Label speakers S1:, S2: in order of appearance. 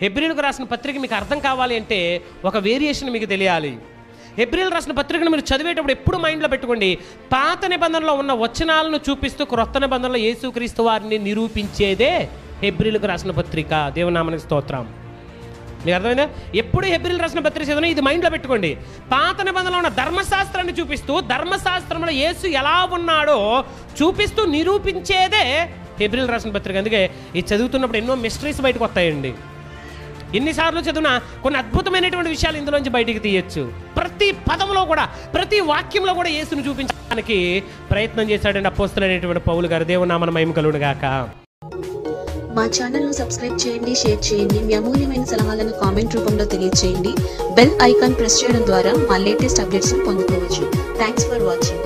S1: హెబ్రిల్కు రాసిన పత్రిక మీకు అర్థం కావాలి అంటే ఒక వేరియేషన్ మీకు తెలియాలి హెబ్రిల్ రాసిన పత్రికను మీరు చదివేటప్పుడు ఎప్పుడు మైండ్లో పెట్టుకోండి పాత నిబంధనలో ఉన్న వచనాలను చూపిస్తూ క్రొత్త నిబంధనలో యేసుక్రీస్తు వారిని నిరూపించేదే హెబ్రిల్కు రాసిన పత్రిక దేవనామనికి స్తోత్రం మీకు అర్థమైందా ఎప్పుడు హెబ్రిల్ రాసిన పత్రిక చదివినా ఇది మైండ్లో పెట్టుకోండి పాత నిబంధనలో ఉన్న ధర్మశాస్త్రాన్ని చూపిస్తూ ధర్మశాస్త్రంలో యేసు ఎలా ఉన్నాడో చూపిస్తూ నిరూపించేదే హెబ్రిల్ రాసిన పత్రిక అందుకే ఇది చదువుతున్నప్పుడు ఎన్నో మిస్టరీస్ బయటకు వస్తాయండి ఎన్నిసార్లు చదివినా కొన్ని అద్భుతమైనటువంటి విషయాలు ఇందులోంచి బయటికి తీయొచ్చు ప్రతి పదంలో కూడా ప్రతి వాక్యంలో కూడా యేసును చూపించడానికి ప్రయత్నం చేశాడండి అపోస్తులైనటువంటి పౌలు గారు దేవునామన మహిమ కలుగును గాక
S2: మా ఛానల్ను సబ్స్క్రైబ్ చేయండి షేర్ చేయండి మీ అమూల్యమైన సలహాలను కామెంట్ రూపంలో తెలియజేయండి బెల్ ఐకాన్ ప్రెస్ చేయడం ద్వారా మా లేటెస్ట్ అప్డేట్స్ని పొందుకోవచ్చు థ్యాంక్స్ ఫర్ వాచింగ్